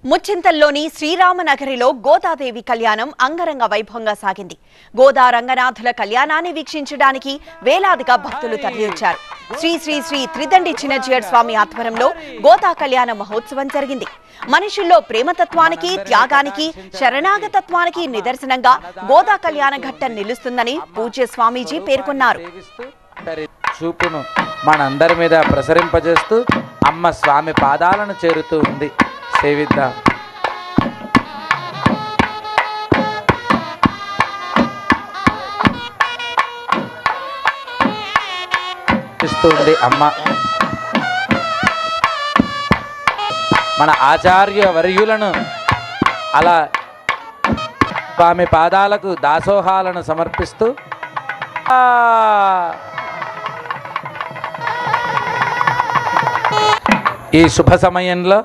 ముచ్చింతల్లోని శ్రీరామనగరిలో గోదాదేవి కళ్యాణం అంగరంగ వైభవంగా సాగింది గోదా రంగనాథుల కళ్యాణాన్ని వీక్షించడానికి వేలాదిగా భక్తులు తరలివచ్చారు శ్రీ శ్రీ శ్రీ త్రిదండి చిన్నజీయర్ స్వామి ఆధ్వర్యంలో గోదా కళ్యాణ మహోత్సవం జరిగింది మనుషుల్లో ప్రేమతత్వానికి త్యాగానికి శరణాగతత్వానికి నిదర్శనంగా గోదా కళ్యాణ ఘట్టం నిలుస్తుందని పూజ్య స్వామీజీ పేర్కొన్నారు సేవిస్తూ తరి చూపును మనందరి మీద ప్రసరింపజేస్తూ అమ్మ స్వామి పాదాలను చేరుతూ ఉంది సేవిద్దాం ఇస్తుంది అమ్మ మన ఆచార్య వర్యులను అలా స్వామి పాదాలకు దాసోహాలను సమర్పిస్తూ ఆ ఈ శుభ సమయంలో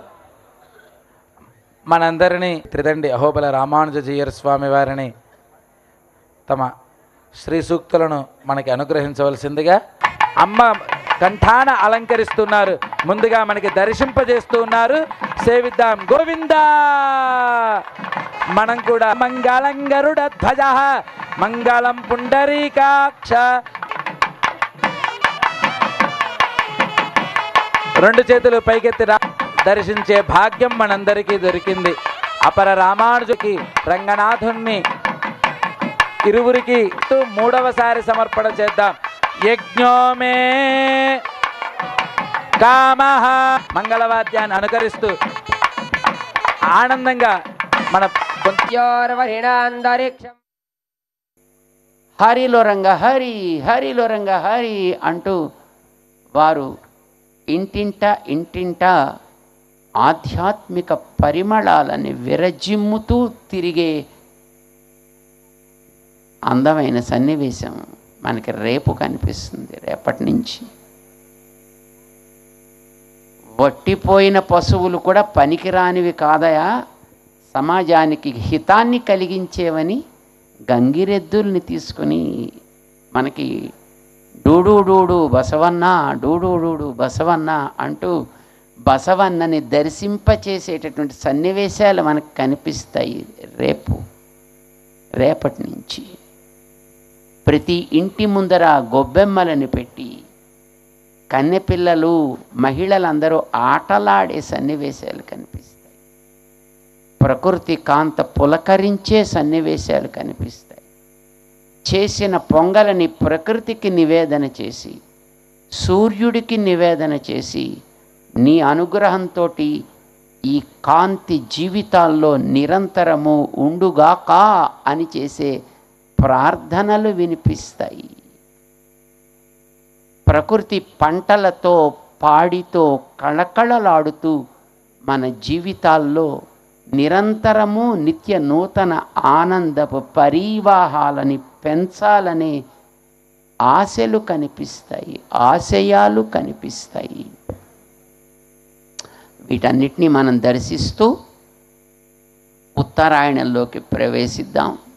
మనందరినీ త్రిదండి అహోబల రామానుజీయర్ స్వామి వారిని తమ శ్రీ సూక్తులను మనకి అనుగ్రహించవలసిందిగా అమ్మ కంఠాన అలంకరిస్తున్నారు ముందుగా మనకి దర్శింపజేస్తూ ఉన్నారు సేవిద్దాం గోవిందా మనం కూడా మంగళం గరుడ ధ్వజ మంగళం పుండరీకాక్ష రెండు చేతులు పైకెత్తి రా దర్శించే భాగ్యం మనందరికీ దొరికింది అపర రామానుజుకి రంగనాథుణ్ణి ఇరువురికి తు మూడవసారి సమర్పణ చేద్దాం యజ్ఞోమే కామహ మంగళవాద్యాన్ని అనుకరిస్తూ ఆనందంగా మన గొంతు యోర్వరిణాంతరిక్షం హరిలో రంగ హరి హరిలో రంగ హరి అంటూ వారు ఇంటింట ఇంటింట ఆధ్యాత్మిక పరిమళాలని విరజిమ్ముతూ తిరిగే అందమైన సన్నివేశం మనకి రేపు కనిపిస్తుంది రేపటి నుంచి వట్టిపోయిన పశువులు కూడా పనికిరానివి కాదయా సమాజానికి హితాన్ని కలిగించేవని గంగిరెద్దుల్ని తీసుకుని మనకి డూడు డూడు బసవన్న డూడు డూడు బసవన్న అంటూ బసవన్నని దర్శింపచేసేటటువంటి సన్నివేశాలు మనకు కనిపిస్తాయి రేపు రేపటి నుంచి ప్రతి ఇంటి ముందర గొబ్బెమ్మలని పెట్టి కన్నెపిల్లలు మహిళలందరూ ఆటలాడే సన్నివేశాలు కనిపిస్తాయి ప్రకృతి కాంత పులకరించే సన్నివేశాలు కనిపిస్తాయి చేసిన పొంగలని ప్రకృతికి నివేదన చేసి సూర్యుడికి నివేదన చేసి నీ అనుగ్రహంతో ఈ కాంతి జీవితాల్లో నిరంతరము ఉండుగాక అని చేసే ప్రార్థనలు వినిపిస్తాయి ప్రకృతి పంటలతో పాడితో కళకళలాడుతూ మన జీవితాల్లో నిరంతరము నిత్య నూతన ఆనందపు పరివాహాలని పెంచాలనే ఆశలు కనిపిస్తాయి ఆశయాలు కనిపిస్తాయి వీటన్నిటినీ మనం దర్శిస్తూ ఉత్తరాయణంలోకి ప్రవేశిద్దాం